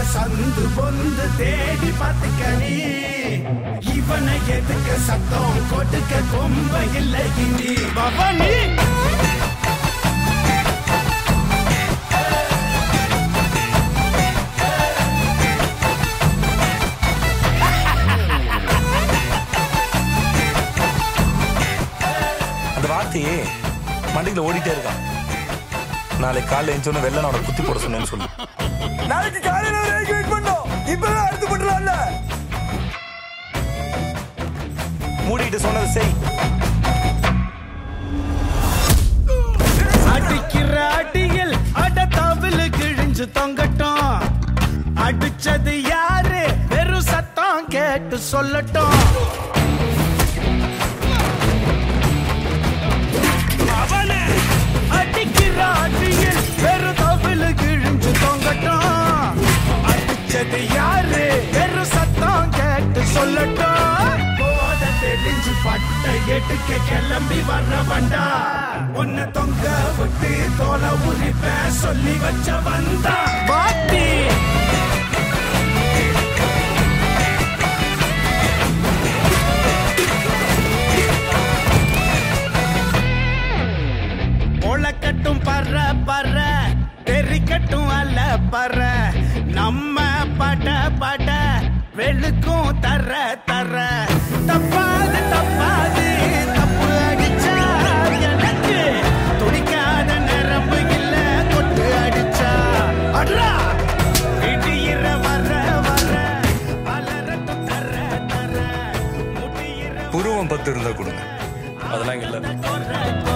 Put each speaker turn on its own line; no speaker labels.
சந்து பொந்து தேடி பார்த்துக்கடி இவனை எதுக்க சத்தம் கொடுக்க கொம்ப இல்லை இனி பவனி
அந்த வார்த்தையே மண்டியில ஓடிட்டே இருக்கான் நாளைக்கு காலைல எழுந்தோன்னு வெள்ளனோட குத்தி போட சொன்னேன்னு சொல்லு
நாளைக்கு காலையில வரைக்கும் வெயிட் பண்ணோம் இப்பவே அடுத்து பண்றான்ல
மூடிட்டு சொன்னது செய்
அடிக்கிற அடியில் அட தவிழு கிழிஞ்சு தொங்கட்டும் அடிச்சது யாரு வெறும் சத்தம் கேட்டு சொல்லட்டும் அவனே அடிக்கிற அடியில் வெறும் தவிழு கிழிஞ்சு தொங்கட்டும் அடிச்சது யாரு வெறும் சத்தம் கேட்டு சொல்லட்டும் போத தெரிஞ்சு பட்ட எடுக்க கிளம்பி வர்ற வண்டா உன்னை தொங்க விட்டு தோலை உரிப்ப சொல்லி வச்ச வந்தா பாட்டி ஒளக்கட்டும் பற பற தெரிக்கட்டும் அல்ல பற நம்ம பட பட வெளுக்கும் தர தர தப்பாது தப்பாது தப்பு அடிச்சா எனக்கு துடிக்காத நரம்பு இல்ல கொட்டு அடிச்சா அட்ரா இடியிற வர வர அலறட்டும் தர தர முடியிற
புருவம் பத்து இருந்தா கொடுங்க அதெல்லாம் இங்க இல்ல
கொர கொர